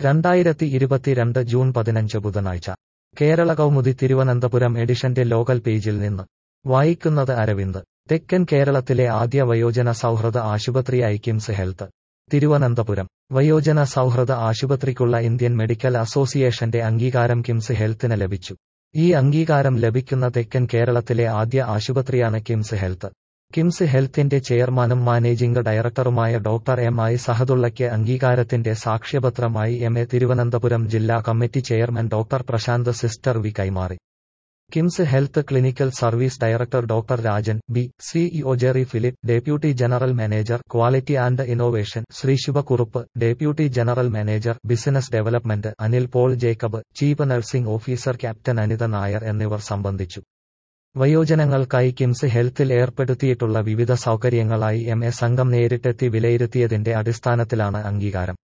രണ്ടായിരത്തി ഇരുപത്തിരണ്ട് ജൂൺ പതിനഞ്ച് ബുധനാഴ്ച കേരള കൗമുദി തിരുവനന്തപുരം എഡിഷന്റെ ലോകൽ പേജിൽ നിന്ന് വായിക്കുന്നത് അരവിന്ദ് തെക്കൻ കേരളത്തിലെ ആദ്യ വയോജന സൗഹൃദ ആശുപത്രിയായി കിംസ് ഹെൽത്ത് തിരുവനന്തപുരം വയോജന സൗഹൃദ ആശുപത്രിക്കുള്ള ഇന്ത്യൻ മെഡിക്കൽ അസോസിയേഷന്റെ അംഗീകാരം കിംസ് ഹെൽത്തിന് ലഭിച്ചു ഈ അംഗീകാരം ലഭിക്കുന്ന തെക്കൻ കേരളത്തിലെ ആദ്യ ആശുപത്രിയാണ് കിംസ് ഹെൽത്ത് കിംസ് ഹെൽത്തിന്റെ ചെയർമാനും മാനേജിംഗ് ഡയറക്ടറുമായ ഡോക്ടർ എം ഐ സഹദുള്ളയ്ക്ക് അംഗീകാരത്തിന്റെ സാക്ഷ്യപത്രമായി എം എ തിരുവനന്തപുരം ജില്ലാ committee chairman doctor Prashanth sister V കൈമാറി KIMS health clinical service director doctor Rajan B CEO Jerry Philip deputy general manager quality and innovation Shri Shubha Kurup deputy general manager business development Anil Paul Jacob chief nursing officer captain Anitha Nair എന്നിവർ സംബന്ധിച്ചു വയോജനങ്ങൾക്കായി കിംസ് ഹെൽത്തിൽ ഏർപ്പെടുത്തിയിട്ടുള്ള വിവിധ സൗകര്യങ്ങളായി M A സംഘം നേരിട്ടെത്തി വിലയിരുത്തിയതിന്റെ അടിസ്ഥാനത്തിലാണ് അംഗീകാരം